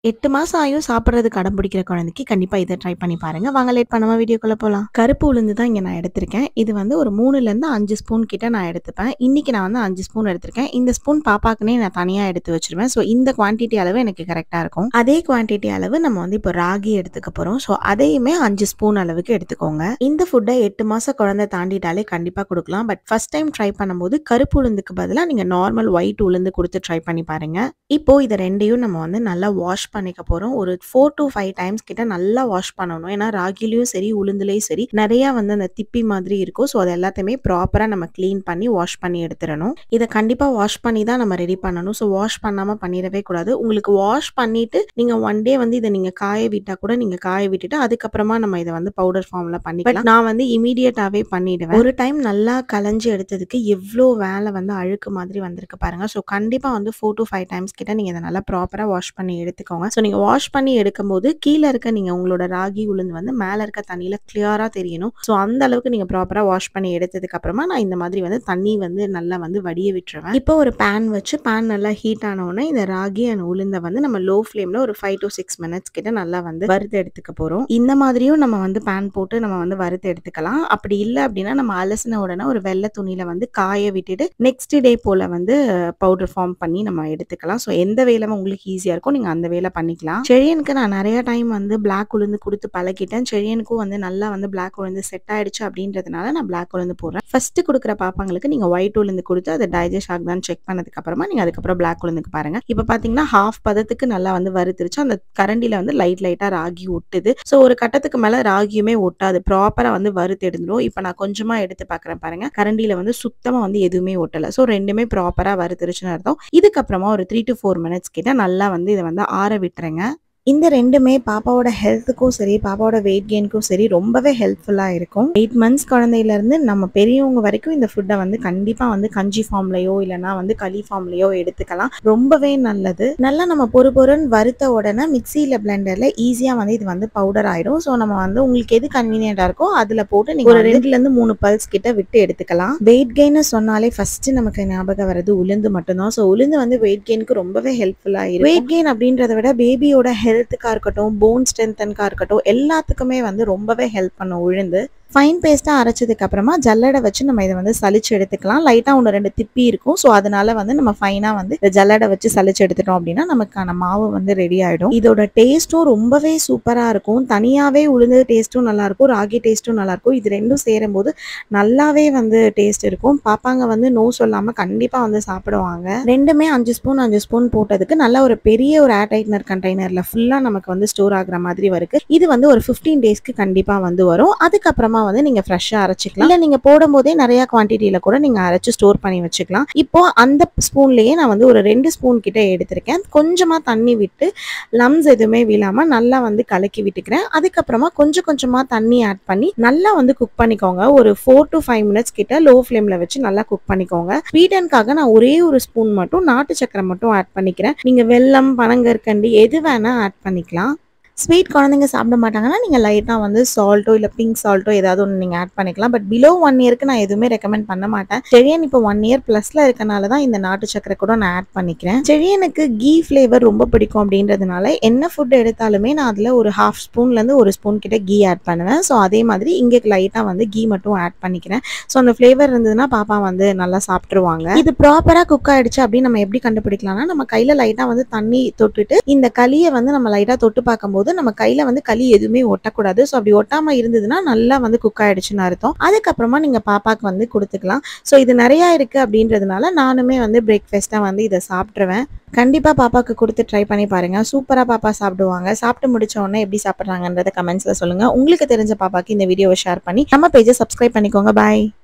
எட்டு மாசம் ஆயும் சாப்பிட்றதுக்கு அடம் பிடிக்கிற குழந்தைக்கு கண்டிப்பா இதை ட்ரை பண்ணி பாருங்க வாங்க லேட் பண்ணாம வீடியோக்குள்ள போலாம் கருப்பு உளுந்து தான் இங்க நான் எடுத்திருக்கேன் இது வந்து ஒரு மூணுல இருந்து அஞ்சு ஸ்பூன் கிட்ட நான் எடுத்துப்பேன் இன்னைக்கு நான் வந்து அஞ்சு ஸ்பூன் எடுத்திருக்கேன் இந்த ஸ்பூன் பாப்பாக்குனே நான் தனியா எடுத்து வச்சிருவேன் ஸோ இந்த குவான்டிட்டி அளவு எனக்கு கரெக்டா இருக்கும் அதே குவான்டிட்டி அளவு நம்ம வந்து இப்போ ராகி எடுத்துக்க போறோம் ஸோ அதையுமே அஞ்சு ஸ்பூன் அளவுக்கு எடுத்துக்கோங்க இந்த ஃபுட்டை எட்டு மாச குழந்தை தாண்டிட்டாலே கண்டிப்பா கொடுக்கலாம் பட் ஃபர்ஸ்ட் டைம் ட்ரை பண்ணும்போது கருப்பு உளுந்துக்கு பதிலாக நீங்க நார்மல் ஒயிட் உளுந்து கொடுத்து ட்ரை பண்ணி பாருங்க இப்போ இதை ரெண்டையும் நம்ம வந்து நல்லா வாஷ் பண்ணிக்க போறோம் ஒரு ஃபோர் டு ஃபைவ் டைம்ஸ் கிட்ட நல்லா வாஷ் பண்ணணும் ஏன்னா ராகிலையும் சரி உளுந்துலையும் சரி நிறைய வந்து அந்த திப்பி மாதிரி இருக்கும் ஸோ அது எல்லாத்தையுமே ப்ராப்பரா நம்ம க்ளீன் பண்ணி வாஷ் பண்ணி எடுத்துடணும் இதை கண்டிப்பா வாஷ் பண்ணி தான் நம்ம ரெடி பண்ணணும் ஸோ வாஷ் பண்ணாம பண்ணிடவே கூடாது உங்களுக்கு வாஷ் பண்ணிட்டு நீங்க ஒன் டே வந்து இதை நீங்க காய விட்டா கூட நீங்க காய விட்டுட்டு அதுக்கப்புறமா நம்ம இதை வந்து பவுடர் ஃபார்ம்ல பண்ணிக்கலாம் நான் வந்து இமீடியட்டாவே பண்ணிடுவேன் ஒரு டைம் நல்லா கலைஞ்சு எடுத்ததுக்கு எவ்வளோ வேலை வந்து அழுக்கு மாதிரி வந்திருக்கு பாருங்க ஸோ கண்டிப்பா வந்து ஃபோர் டு ஃபைவ் டைம்ஸ் கிட்ட நீங்க இதை நல்லா ப்ராப்பரா வாஷ் பண்ணி எடுத்துக்கோங்க ஸோ நீங்க வாஷ் பண்ணி எடுக்கும் போது கீழே இருக்க நீங்க உங்களோட ராகி உளுந்து வந்து மேல இருக்க தண்ணியில கிளியரா தெரியணும் ஸோ அந்த அளவுக்கு நீங்க ப்ராப்பரா வாஷ் பண்ணி எடுத்ததுக்கு அப்புறமா நான் இந்த மாதிரி வந்து தண்ணி வந்து நல்லா வந்து வடிய விட்டுருவேன் இப்போ ஒரு பேன் வச்சு பேன் நல்லா ஹீட் ஆன உடனே இந்த ராகி அண்ட் உளுந்தை வந்து நம்ம லோ ஃப்ளேம்ல ஒரு ஃபைவ் டு சிக்ஸ் மினிட்ஸ் கிட்ட நல்லா வந்து வறுத்து எடுத்துக்க போறோம் இந்த மாதிரியும் நம்ம வந்து பேன் போட்டு நம்ம வந்து வறுத்து எடுத்துக்கலாம் அப்படி இல்லை அப்படின்னா நம்ம அலசின உடனே ஒரு வெள்ளை துணியில வந்து காய விட்டுட்டு நெக்ஸ்ட் டே போல வந்து பவுடர் ஃபார்ம் பண்ணி நம்ம எடுத்துக்கலாம் ஸோ எந்த வேலை உங்களுக்கு ஈஸியா இருக்கோ நீங்க அந்த வேலை பண்ணிக்கலாம் செழியனுக்கு நான் நிறைய டைம் வந்து பிளாக் உளுந்து கொடுத்து பழகிட்டேன் செழியனுக்கும் வந்து நல்லா வந்து பிளாக் உளுந்து செட் ஆயிடுச்சு அப்படின்றதுனால நான் பிளாக் உளுந்து போடுறேன் ஃபர்ஸ்ட் கொடுக்குற பாப்பாங்களுக்கு நீங்க ஒயிட் உளுந்து கொடுத்து அதை டைஜஸ்ட் ஆகுதான்னு செக் பண்ணதுக்கு அப்புறமா நீங்க அதுக்கப்புறம் பிளாக் உளுந்துக்கு பாருங்க இப்போ பாத்தீங்கன்னா ஹாஃப் பதத்துக்கு நல்லா வந்து வறுத்துருச்சு அந்த கரண்டில வந்து லைட் லைட்டா ராகி ஒட்டுது ஸோ ஒரு கட்டத்துக்கு மேல ராகியுமே ஒட்டாது ப்ராப்பரா வந்து வறுத்து எடுத்துடும் இப்போ நான் கொஞ்சமா எடுத்து பார்க்குறேன் பாருங்க கரண்டில வந்து சுத்தமா வந்து எதுவுமே ஒட்டல ஸோ ரெண்டுமே ப்ராப்பரா வறுத்துருச்சுன்னு அர்த்தம் இதுக்கப்புறமா ஒரு த்ரீ டு ஃபோர் மினிட்ஸ் கிட்ட நல்லா வந்து இதை வந்து ஆற விட்டுருங்க இந்த ரெண்டுமே பாப்பாவோட ஹெல்த்துக்கும் சரி பாப்பாவோட வெயிட் கெயினுக்கும் சரி ரொம்பவே ஹெல்ப்ஃபுல்லாக இருக்கும் எயிட் மந்த்ஸ் குழந்தையிலேருந்து நம்ம பெரியவங்க வரைக்கும் இந்த ஃபுட்டை வந்து கண்டிப்பாக வந்து கஞ்சி ஃபார்ம்லையோ இல்லைனா வந்து களி ஃபார்ம்லையோ எடுத்துக்கலாம் ரொம்பவே நல்லது நல்லா நம்ம பொறு பொருன்னு வறுத்த உடனே மிக்சியில் பிளெண்டரில் ஈஸியாக வந்து இது வந்து பவுடர் ஆயிடும் ஸோ நம்ம வந்து உங்களுக்கு எது கன்வீனியண்ட்டாக இருக்கோ அதில் போட்டு நீங்கள் ஒரு ரெண்டுலேருந்து மூணு பல்ஸ் கிட்ட விட்டு எடுத்துக்கலாம் வெயிட் கெயின்னு சொன்னாலே ஃபர்ஸ்ட் நமக்கு ஞாபகம் வர்றது உளுந்து மட்டும்தான் ஸோ உளுந்து வந்து வெயிட் கெயினுக்கு ரொம்பவே ஹெல்ப்ஃபுல்லாக இருக்கும் வெயிட் கெயின் அப்படின்றத விட பேபியோட ஹெல்த்துக்காக இருக்கட்டும் போன் ஸ்ட்ரென்த்தனுக்காக இருக்கட்டும் எல்லாத்துக்குமே வந்து ரொம்பவே ஹெல்ப் பண்ணும் உளுந்து ஃபைன் பேஸ்ட்டாக அரைச்சதுக்கு அப்புறமா ஜல்லடை வச்சு நம்ம இதை வந்து சலிச்சு எடுத்துக்கலாம் லைட்டாக ஒன்று ரெண்டு திப்பி இருக்கும் ஸோ அதனால வந்து நம்ம ஃபைனாக வந்து இந்த ஜல்லடை வச்சு சலிச்சு எடுத்துட்டோம் அப்படின்னா நமக்கான மாவு வந்து ரெடி ஆகிடும் இதோட டேஸ்ட்டும் ரொம்பவே சூப்பராக இருக்கும் தனியாகவே உளுந்து டேஸ்ட்டும் நல்லாயிருக்கும் ராகி டேஸ்ட்டும் நல்லாயிருக்கும் இது ரெண்டும் சேரும்போது நல்லாவே வந்து டேஸ்ட் இருக்கும் பாப்பாங்க வந்து நோ சொல்லாமல் கண்டிப்பாக வந்து சாப்பிடுவாங்க ரெண்டுமே அஞ்சு ஸ்பூன் அஞ்சு ஸ்பூன் போட்டதுக்கு நல்ல ஒரு பெரிய ஒரு ஏர் டைட்னர் கண்டெய்னரில் ஃபுல்லாக நமக்கு வந்து ஸ்டோர் ஆகுற மாதிரி இருக்கு இது வந்து ஒரு ஃபிஃப்டீன் டேஸ்க்கு கண்டிப்பாக வந்து வரும் அதுக்கப்புறமா வந்து நீங்க ஃப்ரெஷ்ஷாக அரைச்சிக்கலாம் இல்லை நீங்க போடும்போதே நிறைய குவான்டிட்டியில கூட நீங்க அரைச்சு ஸ்டோர் பண்ணி வச்சுக்கலாம் இப்போ அந்த ஸ்பூன்லயே நான் வந்து ஒரு ரெண்டு ஸ்பூன் கிட்ட எடுத்திருக்கேன் கொஞ்சமா தண்ணி விட்டு லம்ஸ் எதுவுமே விழாம நல்லா வந்து கலக்கி விட்டுக்கிறேன் அதுக்கப்புறமா கொஞ்சம் கொஞ்சமா தண்ணி ஆட் பண்ணி நல்லா வந்து குக் பண்ணிக்கோங்க ஒரு ஃபோர் டு ஃபைவ் மினிட்ஸ் கிட்ட லோ ஃப்ளேம்ல வச்சு நல்லா குக் பண்ணிக்கோங்க ஸ்வீட்டனுக்காக நான் ஒரே ஒரு ஸ்பூன் மட்டும் நாட்டு சக்கரை மட்டும் ஆட் பண்ணிக்கிறேன் நீங்க வெல்லம் பனங்கற்கண்டி எது வேணா ஆட் பண்ணிக்கலாம் ஸ்வீட் குழந்தைங்க சாப்பிட மாட்டாங்கன்னா நீங்கள் லைட்டாக வந்து சால்ட்டோ இல்லை பிங்க் சால்ட்டோ ஏதாவது ஒன்று நீங்கள் ஆட் பண்ணிக்கலாம் பட் பிலோ ஒன் இயருக்கு நான் எதுவுமே ரெக்கமெண்ட் பண்ண மாட்டேன் செழியன் இப்போ ஒன் இயர் ப்ளஸில் இருக்கனால தான் இந்த நாட்டு சக்கரை கூட நான் ஆட் பண்ணிக்கிறேன் செழியனுக்கு கீ ஃப்ளேவர் ரொம்ப பிடிக்கும் அப்படின்றதுனால என்ன ஃபுட் எடுத்தாலுமே நான் அதில் ஒரு ஹாஃப் ஸ்பூன்லேருந்து ஒரு ஸ்பூன் கிட்ட கீ ஆட் பண்ணுவேன் ஸோ அதே மாதிரி இங்கே லைட்டாக வந்து கீ மட்டும் ஆட் பண்ணிக்கிறேன் ஸோ அந்த ஃப்ளேவர் இருந்ததுன்னா பாப்பா வந்து நல்லா சாப்பிட்ருவாங்க இது ப்ராப்பராக குக் ஆயிடுச்சு அப்படின்னு நம்ம எப்படி கண்டுபிடிக்கலாம்னா நம்ம கையில் லைட்டாக வந்து தண்ணி தொட்டுட்டு இந்த களியை வந்து நம்ம லைட்டாக தொட்டு பார்க்கும்போது போது நம்ம கையில வந்து களி எதுவுமே ஒட்டக்கூடாது ஸோ அப்படி ஒட்டாம இருந்ததுன்னா நல்லா வந்து குக் ஆயிடுச்சுன்னு அர்த்தம் அதுக்கப்புறமா நீங்க பாப்பாக்கு வந்து கொடுத்துக்கலாம் ஸோ இது நிறைய இருக்கு அப்படின்றதுனால நானுமே வந்து பிரேக்ஃபாஸ்டா வந்து இதை சாப்பிட்ருவேன் கண்டிப்பா பாப்பாக்கு கொடுத்து ட்ரை பண்ணி பாருங்க சூப்பரா பாப்பா சாப்பிடுவாங்க சாப்பிட்டு முடிச்ச உடனே எப்படி சாப்பிட்றாங்கன்றத கமெண்ட்ஸ்ல சொல்லுங்க உங்களுக்கு தெரிஞ்ச பாப்பாக்கு இந்த வீடியோவை ஷேர் பண்ணி நம்ம பேஜை சப்ஸ்கிரைப் பண்ணிக்கோங்க பாய்